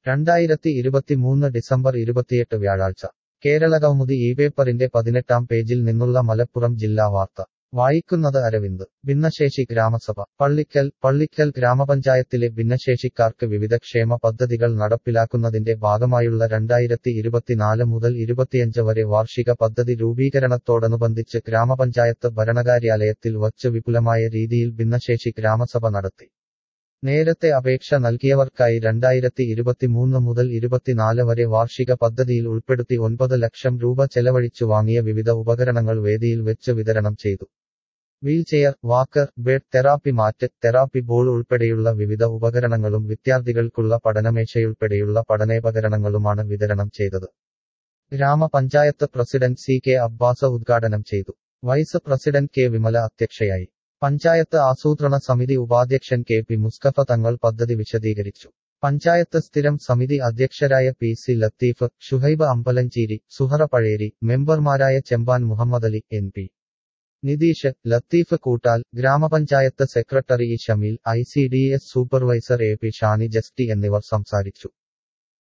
രണ്ടായിരത്തി ഇരുപത്തിമൂന്ന് ഡിസംബർ ഇരുപത്തിയെട്ട് വ്യാഴാഴ്ച കേരളകൗമുദി ഈ പേപ്പറിന്റെ പതിനെട്ടാം പേജിൽ നിന്നുള്ള മലപ്പുറം ജില്ലാ വാർത്ത വായിക്കുന്നത് അരവിന്ദ് ഭിന്നശേഷി ഗ്രാമസഭ പള്ളിക്കൽ പള്ളിക്കൽ ഗ്രാമപഞ്ചായത്തിലെ ഭിന്നശേഷിക്കാർക്ക് വിവിധ ക്ഷേമ പദ്ധതികൾ നടപ്പിലാക്കുന്നതിന്റെ ഭാഗമായുള്ള രണ്ടായിരത്തി ഇരുപത്തിനാല് മുതൽ ഇരുപത്തിയഞ്ച് വരെ വാർഷിക പദ്ധതി രൂപീകരണത്തോടനുബന്ധിച്ച് ഗ്രാമപഞ്ചായത്ത് ഭരണകാര്യാലയത്തിൽ വച്ച് വിപുലമായ രീതിയിൽ ഭിന്നശേഷി ഗ്രാമസഭ നടത്തി നേരത്തെ അപേക്ഷ നൽകിയവർക്കായി രണ്ടായിരത്തി ഇരുപത്തിമൂന്ന് മുതൽ ഇരുപത്തിനാല് വരെ വാർഷിക പദ്ധതിയിൽ ഉൾപ്പെടുത്തി ഒൻപത് ലക്ഷം രൂപ ചെലവഴിച്ചു വാങ്ങിയ വിവിധ ഉപകരണങ്ങൾ വേദിയിൽ വെച്ച് വിതരണം ചെയ്തു wheelchair walker bed therapy mat therapy ball ഉൾപ്പെടെയുള്ള വിവിധ ഉപകരണങ്ങളും വിദ്യാർത്ഥികൾക്കുള്ള പഠനമേശയുൾപ്പെടെയുള്ള പഠനോപകരണങ്ങളുമാണ് വിതരണം ചെയ്തത് ഗ്രാമപഞ്ചായത്ത് പ്രസിഡന്റ് സി കെ അബ്ബാസ് ഉദ്ഘാടനം ചെയ്തു വൈസ് പ്രസിഡന്റ് കെ വിമല അധ്യക്ഷയായി പഞ്ചായത്ത് ആസൂത്രണ സമിതി ഉപാധ്യക്ഷൻ കെ പി മുസ്തഫ തങ്ങൾ പദ്ധതി വിശദീകരിച്ചു പഞ്ചായത്ത് സ്ഥിരം സമിതി അധ്യക്ഷരായ പി സി ലത്തീഫ് ഷുഹൈബ് അമ്പലഞ്ചേരി സുഹറ പഴേരി മെമ്പർമാരായ ചെമ്പാൻ മുഹമ്മദ് അലി എൻ പി നിതീഷ് ലത്തീഫ് കൂട്ടാൽ ഗ്രാമപഞ്ചായത്ത് secretary E Shameel I C D S supervisor A P Shani Justy എന്നിവർ സംസാരിച്ചു